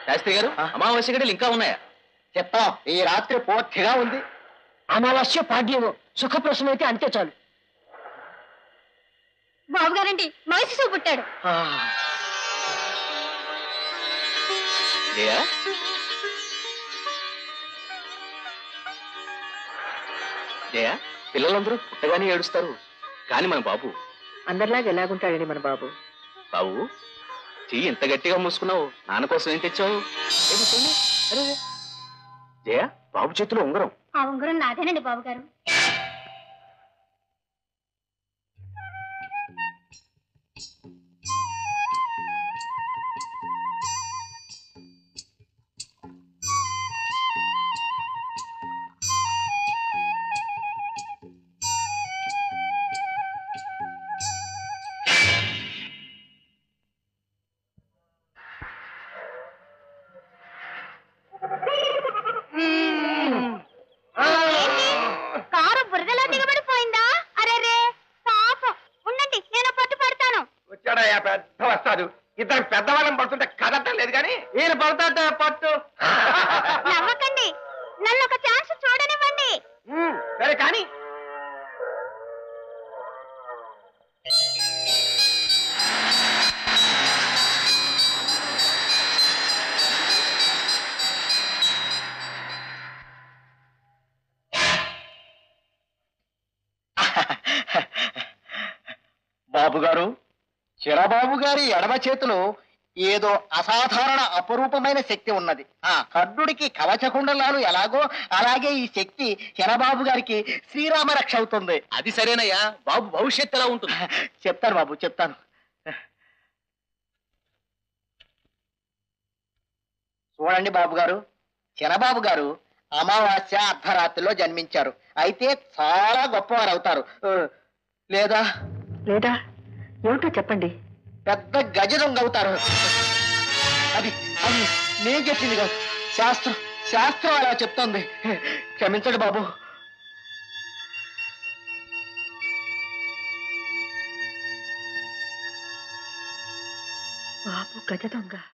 శాస్త్రి గారు అమావాస్య గడిలు ఇంకా ఉన్నాయా చెప్తాం ఈ రాత్రి పూర్తిగా ఉంది అమావాస్య పాడ్యము సుఖప్రసవం అయితే అంతే చాలు బాబు గారండి మగశిశువు పుట్టాడు జయ జయ పిల్లలందరూ పుట్టగానే ఏడుస్తారు కానీ మన బాబు అందరిలాగా ఎలాగుంటాడండి మన బాబు బాబు చెయ్యి ఇంత గట్టిగా మూసుకున్నావు నాన్న కోసం ఏం తెచ్చావు ఏమి చూడు. అరే, జయ బాబు చేతిలో ఉంగరం ఆ ఉంగరం నాదేనండి బాబు గారు కారు బురదలో దిగబడిపోయిందా అరే పాపం ఉండండి నేను పట్టు పడతాను వచ్చాడయ్యా పెద్ద వస్తాడు ఇద్దరు పెద్దవాళ్ళని పడుతుంటే కదటం లేదు కానీ ఈయన పడుతుంటే పట్టు నవ్వకండి నన్ను ఒక ఛాన్స్ చూడనివ్వండి ఉమ్, సరే కానీ బాబు గారు చిరబాబు గారి ఎడమ చేతిలో ఏదో అసాధారణ అపరూపమైన శక్తి ఉన్నది ఆ కర్ణుడికి కవచకుండలాలు ఎలాగో అలాగే ఈ శక్తి చిరబాబు గారికి శ్రీరామ రక్ష అవుతుంది అది సరేనయ్యా బాబు భవిష్యత్తు ఎలా ఉంటుంది చెప్తాను బాబు చెప్తాను చూడండి బాబు గారు చిరబాబు గారు అమావాస్య అర్ధరాత్రిలో జన్మించారు అయితే చాలా గొప్పవారు అవుతారు ఆ, లేదా లేదా ఏమిటో చెప్పండి పెద్ద గజ దొంగ అవుతారు అది అది నేను చెప్పింది కాదు శాస్త్రం శాస్త్రం అలా చెప్తోంది క్షమించండి బాబు బాబు గజ దొంగ